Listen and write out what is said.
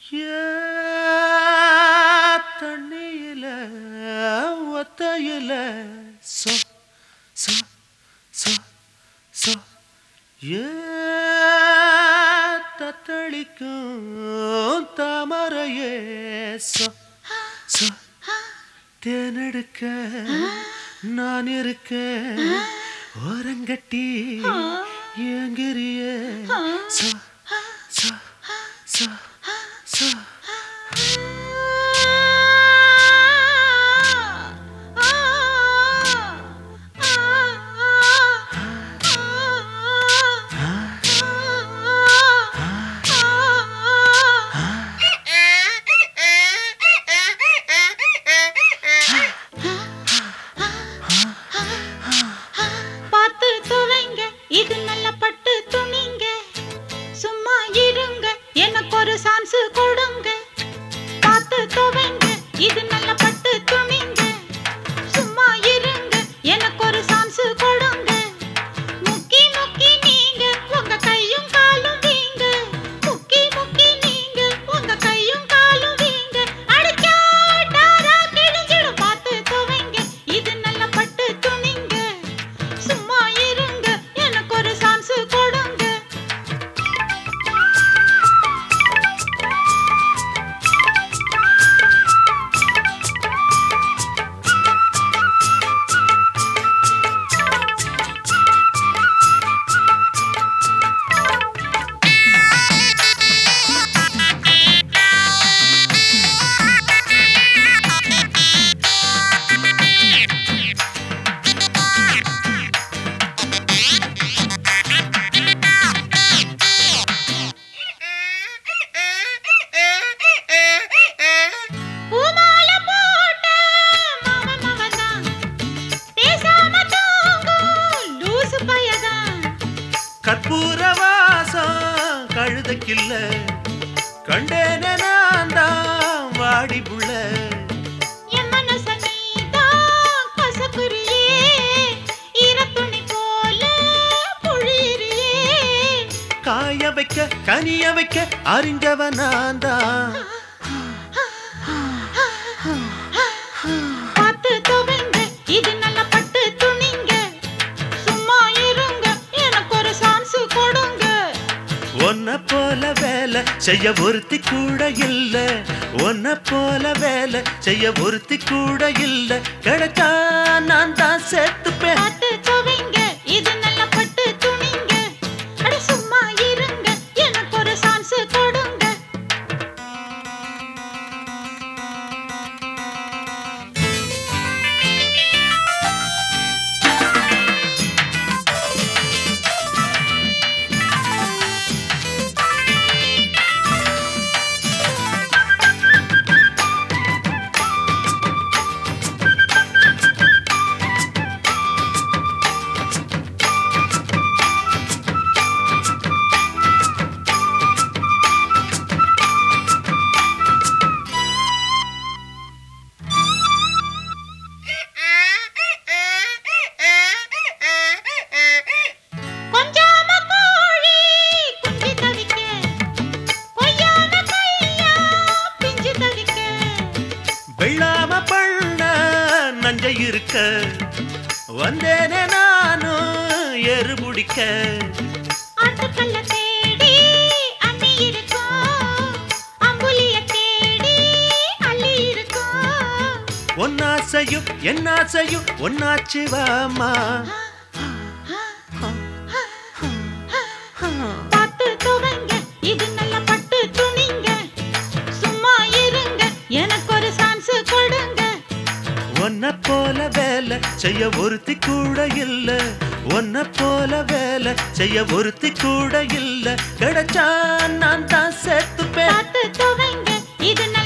ஏ தண்ணியில ஒத்தையில சொ சொ சொ சொ ஏ தத்தளிக்கும் தாமரையே சொ சொ தேனெடுக்க நான் இருக்க ஓரங்கட்டி ஏங்கிறிய சொ சொ சொ சொ பார்த்து துவைங்க இது நல்ல பட்டு துணிங்க சும்மா இருங்க எனக்கு ஒரு சான்ஸ் கொடுங்க பார்த்து துவைங்க இது நல்ல பட்டு துணிங்க சும்மா இருங்க எனக்கு ஒரு சான்ஸ் கொடுங்க முக்கி முக்கி நீங்க உங்க கையும் காலும் வீங்க முக்கி முக்கி நீங்க உங்க கையும் காலும் வீங்க அடிச்சா டாரா கிழிஞ்சிடும் பார்த்து துவைங்க இது நல்ல பட்டு துணிங்க சும்மா இருங்க எனக்கு ஒரு சான்ஸ் கொடுங்க பூமால போட்ட மாமன் மகன்தான். பேசாம தூங்கும் லூசு பையதான். கற்பூர வாசம் கழுதைக்கில்ல கண்டேனே நான் தான் வாடி புள்ள என் மனச நீதான் கசக்குறியே. ஈரத்துணி போல புழியுறியே. காய வைக்க கனிய வைக்க அறிஞ்சவன் நான் தான் பார்த்து துவைங்க, இது நல்ல பட்டு துணிங்க. சும்மா இருங்க, எனக்கு ஒரு சான்ஸ் கொடுங்க உன்னை போல வேலை செய்ய ஒருத்தி கூட இல்ல உன்னை போல வேலை செய்ய ஒருத்தி கூட இல்ல கிடைச்சா நான் தான் சேர்த்துப்பேன் பார்த்து துவைங்க, இது நல்ல பட்டு துணிங்க. அட சும்மா இருங்க, எனக்கு ஒரு சான்ஸ் கொடுங்க. கொஞ்சாம கோழி குஞ்சு தவிக்க, கொய்யாம கையா பிஞ்சு தவிக்க. வெள்ளாம பண்ண நஞ்சை இருக்க வந்தேனே நானும் எரு முடிக்க ஆட்டுக்கல்ல தேடி அண்ணி இருக்கும், அம்புலிய தேடி அள்ளி இருக்கும். ஒன்னாசையும் என்னாசையும் ஒன்னாச்சு வாமா பார்த்து துவைங்க, இது நல்ல பட்டு துணிங்க. சும்மா இருங்க, எனக்கு ஒரு சான்ஸ் கொடுங்க உன்னை போல வேலை செய்ய ஒருத்தி கூட இல்ல உன்னை போல வேலை செய்ய ஒருத்தி கூட இல்ல கிடைச்சா நான் தான் சேர்த்துப்பேன் பார்த்து துவைங்க, இது